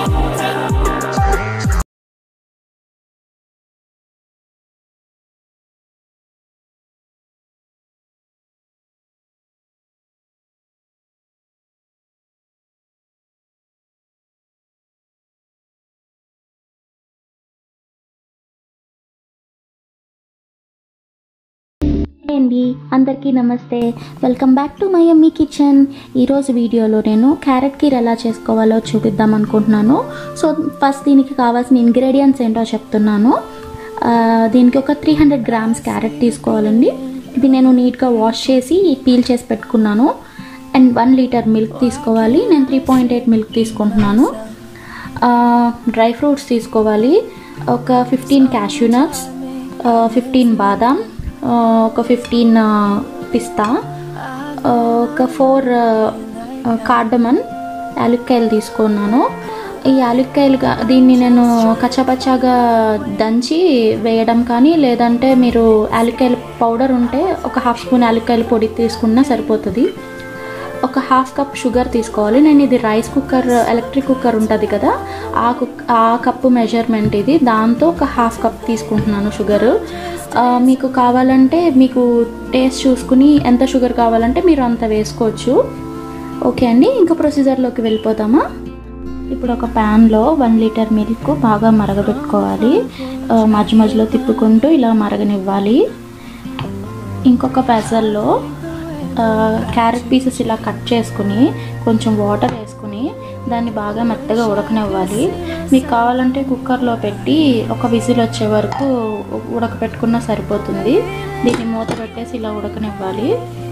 hi అండి అందరికీ నమస్తే welcome back to my Ammi kitchen ఈరోజు వీడియోలో నేను క్యారెట్ కీర్ ఎలా చేసుకోవాలో చూపిద్దాం అనుకుంటున్నాను సో ఫస్ట్ దీనికి కావాల్సిన ఇంగ్రీడియంట్స్ ఏంటో చెప్తున్నాను ఆ, దీనికి ఒక త్రీ హండ్రెడ్ గ్రామ్స్ క్యారెట్ తీసుకోవాలండి ఇది నేను నీట్గా వాష్ చేసి పీల్ చేసి పెట్టుకున్నాను అండ్ వన్ లీటర్ మిల్క్ తీసుకోవాలి నేను త్రీ పాయింట్ ఎయిట్ మిల్క్ తీసుకుంటున్నాను డ్రై ఫ్రూట్స్ తీసుకోవాలి ఒక ఫిఫ్టీన్ క్యాష్యూ నట్స్ ఫిఫ్టీన్ బాదాం ఆ, ఒక ఫిఫ్టీన్ పిస్తా ఆ, ఒక ఫోర్ కార్డమన్ యాలక్కాయలు తీసుకున్నాను ఈ యాలక్కాయలు గా- దీన్ని నేను కచ్చపచ్చాగా దంచి వేయడం కానీ లేదంటే మీరు యాలక్కాయల పౌడర్ ఉంటే ఒక హాఫ్ స్పూన్ యాలక్కాయల పొడి తీసుకున్నా సరిపోతుంది ఒక హాఫ్ కప్ షుగర్ తీసుకోవాలి నేను ఇది రైస్ కుక్కర్ ఎలక్ట్రిక్ కుక్కర్ ఉంటుంది కదా ఆ కుక్ ఆ కప్పు మెజర్మెంట్ ఇది దాంతో ఒక హాఫ్ కప్ తీసుకుంటున్నాను షుగర్ మీకు కావాలంటే మీకు టేస్ట్ చూసుకుని ఎంత షుగర్ కావాలంటే మీరు అంత వేసుకోవచ్చు ఓకే అండి ఇంకా ప్రొసీజర్లోకి వెళ్ళిపోతామా ఇప్పుడు ఒక ప్యాన్లో వన్ లీటర్ మిల్క్ బాగా మరగబెట్టుకోవాలి ఆ, మధ్య మధ్యలో తిప్పుకుంటూ ఇలా మరగనివ్వాలి ఇంకొక పెసల్లో క్యారెట్ పీసెస్ ఇలా కట్ చేసుకుని కొంచెం వాటర్ వేసుకుని దాన్ని బాగా మెత్తగా ఉడకనివ్వాలి మీకు కావాలంటే కుక్కర్లో పెట్టి ఒక విజిల్ వచ్చే వరకు ఉడకపెట్టుకున్నా సరిపోతుంది దీన్ని మూత పెట్టేసి ఇలా ఉడకనివ్వాలి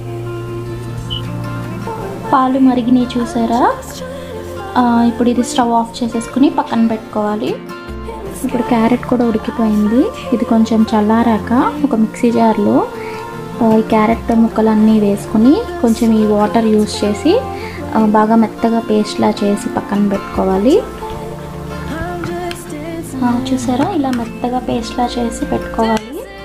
పాలు మరిగినాయి చూసారా ఆ, ఇప్పుడు ఇది స్టవ్ ఆఫ్ చేసేసుకుని పక్కన పెట్టుకోవాలి ఇప్పుడు క్యారెట్ కూడా ఉడికిపోయింది ఇది కొంచెం చల్లారాక ఒక మిక్సీ జార్లో ఆ, ఈ క్యారెట్ ముక్కలన్నీ వేసుకుని కొంచెం ఈ వాటర్ యూస్ చేసి ఆ, బాగా మెత్తగా పేస్ట్లా చేసి పక్కన పెట్టుకోవాలి ఆ, చూసారా ఇలా మెత్తగా పేస్ట్లా చేసి పెట్టుకోవాలి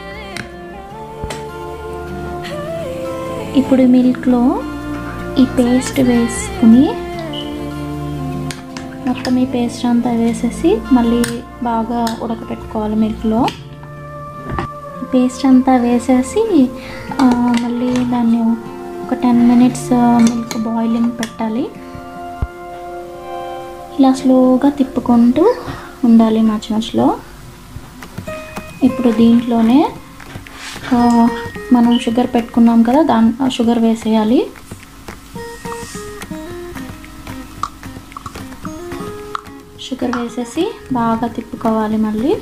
ఇప్పుడు మిల్క్లో ఈ పేస్ట్ వేసుకుని మొత్తం ఈ పేస్ట్ అంతా వేసేసి మళ్ళీ బాగా ఉడకపెట్టుకోవాలి మిల్క్లో పేస్ట్ అంతా వేసేసి ఆ, మళ్ళీ దాన్ని ఒక టెన్ మినిట్స్ మిల్క్ బాయిలింగ్ పెట్టాలి ఇలా స్లోగా తిప్పుకుంటూ ఉండాలి మధ్య మధ్యలో ఇప్పుడు దీంట్లోనే ఆ, మనం షుగర్ పెట్టుకున్నాం కదా దాని షుగర్ వేసేయాలి షుగర్ వేసేసి బాగా తిప్పుకోవాలి మళ్ళీ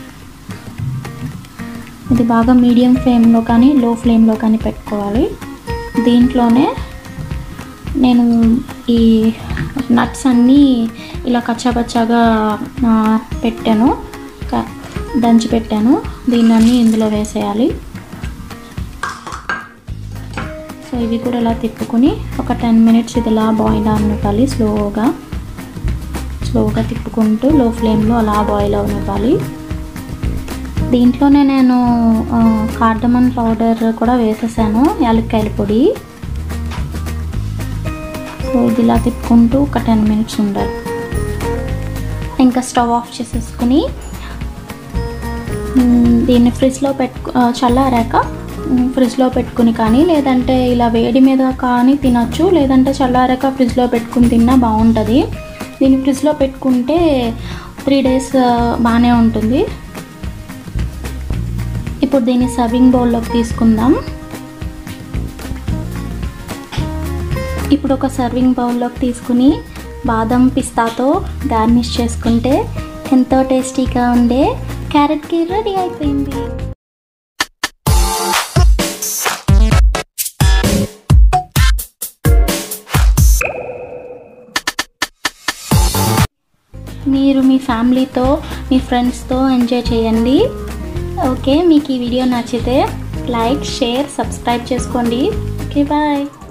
ఇది బాగా మీడియం ఫ్లేమ్లో కానీ లో ఫ్లేమ్లో కానీ పెట్టుకోవాలి దీంట్లోనే నేను ఈ నట్స్ అన్నీ ఇలా కచ్చాపచ్చాగా ఆ, పెట్టాను క- దంచి పెట్టాను దీన్ని ఇందులో వేసేయాలి సో ఇవి కూడా ఇలా తిప్పుకుని ఒక టెన్ మినిట్స్ ఇది ఇలా బాయిల్ అవ్వాలి స్లోగా స్లోగా తిప్పుకుంటూ లో ఫ్లేమ్లో అలా బాయిల్ అవనివ్వాలి దీంట్లోనే నేను ఆ, కార్డమన్ పౌడర్ కూడా వేసేసాను యాలక్కాయల పొడి సో ఇది ఇలా తిప్పుకుంటూ ఒక టెన్ మినిట్స్ ఉండాలి ఇంకా స్టవ్ ఆఫ్ చేసేసుకుని మ్, దీన్ని ఫ్రిడ్జ్లో పెట్టుకు ఆ, చల్లారాక మ్, ఫ్రిడ్జ్లో పెట్టుకుని కానీ లేదంటే ఇలా వేడి మీద కానీ తినచ్చు లేదంటే చల్లారాక ఫ్రిడ్జ్లో పెట్టుకుని తిన్నా బాగుంటుంది దీన్ని ఫ్రిడ్జ్లో పెట్టుకుంటే త్రీ డేస్ బాగానే ఉంటుంది ఇప్పుడు దీన్ని సర్వింగ్ బౌల్లోకి తీసుకుందాం ఇప్పుడు ఒక సర్వింగ్ బౌల్లోకి తీసుకుని బాదం పిస్తాతో గార్నిష్ చేసుకుంటే ఎంతో టేస్టీగా ఉండే క్యారెట్ కీర్ రెడీ అయిపోయింది మీరు మీ ఫ్యామిలీతో మీ ఫ్రెండ్స్తో ఎంజాయ్ చేయండి ఓకే మీకు ఈ వీడియో నచ్చితే లైక్ షేర్ సబ్స్క్రైబ్ చేసుకోండి ఓకే బాయ్